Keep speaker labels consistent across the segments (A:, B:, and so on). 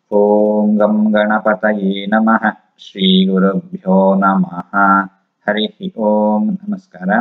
A: ॐ गं गणपतये नमः ಶ್ರೀಗುರುಭ್ಯೋ ನಮಃ ಹರಿ ಓಂ ನಮಸ್ಕಾರ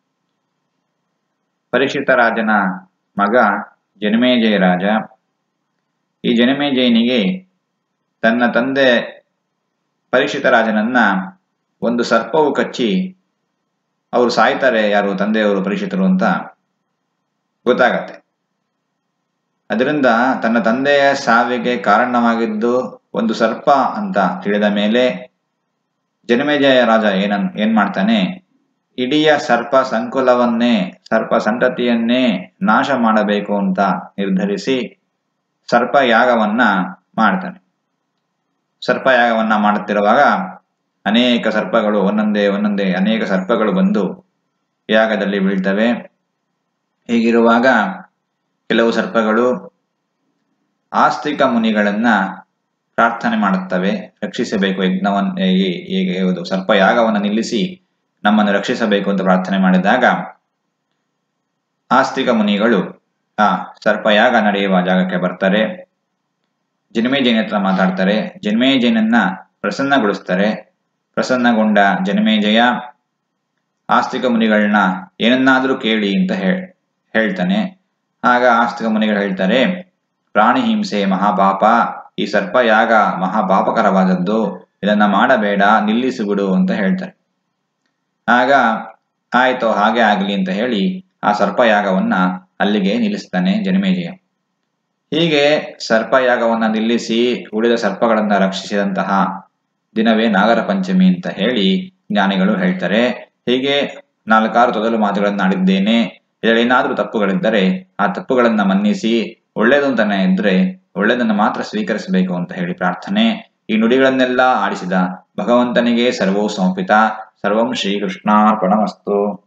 A: ಪರಿಷಿತ ರಾಜನ ಮಗ ಜನಮೇಜಯ ರಾಜ ಈ ಜನಮೇಜಯನಿಗೆ ತನ್ನ ತಂದೆ ಪರಿಷಿತ ರಾಜನನ್ನ ಒಂದು ಸರ್ಪವು ಕಚ್ಚಿ ಅವರು ಸಾಯ್ತಾರೆ ಯಾರು ತಂದೆಯವರು ಪರಿಷಿತರು ಅಂತ ಗೊತ್ತಾಗತ್ತೆ ಅದರಿಂದ ತನ್ನ ತಂದೆಯ ಸಾವಿಗೆ ಕಾರಣವಾಗಿದ್ದು ಒಂದು ಸರ್ಪ ಅಂತ ತಿಳಿದ ಮೇಲೆ ಜನಮೇಜಯ ರಾಜ ಏನನ್ ಏನ್ ಮಾಡ್ತಾನೆ ಇಡೀ ಸರ್ಪ ಸಂಕುಲವನ್ನೇ ಸರ್ಪ ಸಂತತಿಯನ್ನೇ ನಾಶ ಮಾಡಬೇಕು ಅಂತ ನಿರ್ಧರಿಸಿ ಸರ್ಪ ಯಾಗವನ್ನ ಮಾಡ್ತಾನೆ ಸರ್ಪ ಯಾಗವನ್ನ ಮಾಡುತ್ತಿರುವಾಗ ಅನೇಕ ಸರ್ಪಗಳು ಒಂದೊಂದೇ ಒಂದೊಂದೇ ಅನೇಕ ಸರ್ಪಗಳು ಬಂದು ಯಾಗದಲ್ಲಿ ಬೀಳ್ತವೆ ಹೀಗಿರುವಾಗ ಕೆಲವು ಸರ್ಪಗಳು ಆಸ್ತಿಕ ಮುನಿಗಳನ್ನ ಪ್ರಾರ್ಥನೆ ಮಾಡುತ್ತವೆ ರಕ್ಷಿಸಬೇಕು ಯಜ್ಞವನ್ನ ಹೇಗೆ ಯಾವುದು ಸರ್ಪ ಯಾಗವನ್ನು ನಿಲ್ಲಿಸಿ ನಮ್ಮನ್ನು ರಕ್ಷಿಸಬೇಕು ಅಂತ ಪ್ರಾರ್ಥನೆ ಮಾಡಿದಾಗ ಆಸ್ತಿಕ ಮುನಿಗಳು ಆ ಸರ್ಪಯಾಗ ನಡೆಯುವ ಜಾಗಕ್ಕೆ ಬರ್ತಾರೆ ಜನ್ಮೇಜಯನ ಹತ್ರ ಮಾತಾಡ್ತಾರೆ ಜನ್ಮೇಜಯನನ್ನ ಪ್ರಸನ್ನಗೊಳಿಸ್ತಾರೆ ಪ್ರಸನ್ನಗೊಂಡ ಜನ್ಮೇಜಯ ಆಸ್ತಿಕ ಮುನಿಗಳನ್ನ ಏನನ್ನಾದ್ರೂ ಕೇಳಿ ಅಂತ ಹೇಳ್ತಾನೆ ಆಗ ಆಸ್ತಿಕ ಮುನಿಗಳು ಹೇಳ್ತಾರೆ ಪ್ರಾಣಿ ಹಿಂಸೆ ಮಹಾಪಾಪ ಈ ಸರ್ಪಯಾಗ ಮಹಾಪಾಪಕರವಾದದ್ದು ಇದನ್ನ ಮಾಡಬೇಡ ನಿಲ್ಲಿಸಿಬಿಡು ಅಂತ ಹೇಳ್ತಾರೆ ಆಗ ಆಯ್ತು ಹಾಗೆ ಆಗಲಿ ಅಂತ ಹೇಳಿ ಆ ಸರ್ಪಯಾಗವನ್ನ ಅಲ್ಲಿಗೆ ನಿಲ್ಲಿಸ್ತಾನೆ ಜನಮೇಜಯ ಹೀಗೆ ಸರ್ಪಯಾಗವನ್ನ ನಿಲ್ಲಿಸಿ ಉಳಿದ ಸರ್ಪಗಳನ್ನ ರಕ್ಷಿಸಿದಂತಹ ದಿನವೇ ನಾಗರ ಪಂಚಮಿ ಅಂತ ಹೇಳಿ ಜ್ಞಾನಿಗಳು ಹೇಳ್ತಾರೆ ಹೀಗೆ ನಾಲ್ಕಾರು ತೊದಲು ಮಾತುಗಳನ್ನು ಆಡಿದ್ದೇನೆ ಇದರಲ್ಲೇನಾದ್ರೂ ತಪ್ಪುಗಳಿದ್ದರೆ ಆ ತಪ್ಪುಗಳನ್ನ ಮನ್ನಿಸಿ ಒಳ್ಳೇದು ಅಂತಾನೆ ಇದ್ರೆ ಒಳ್ಳೆಯದನ್ನ ಮಾತ್ರ ಸ್ವೀಕರಿಸಬೇಕು ಅಂತ ಹೇಳಿ ಪ್ರಾರ್ಥನೆ ಈ ನುಡಿಗಳನ್ನೆಲ್ಲ ಆಡಿಸಿದ ಭಗವಂತನಿಗೆ ಸರ್ವೋ ಸಮರ್ಪಿತ ಸರ್ವಂ ಶ್ರೀಕೃಷ್ಣಾರ್ಪಣಮಸ್ತು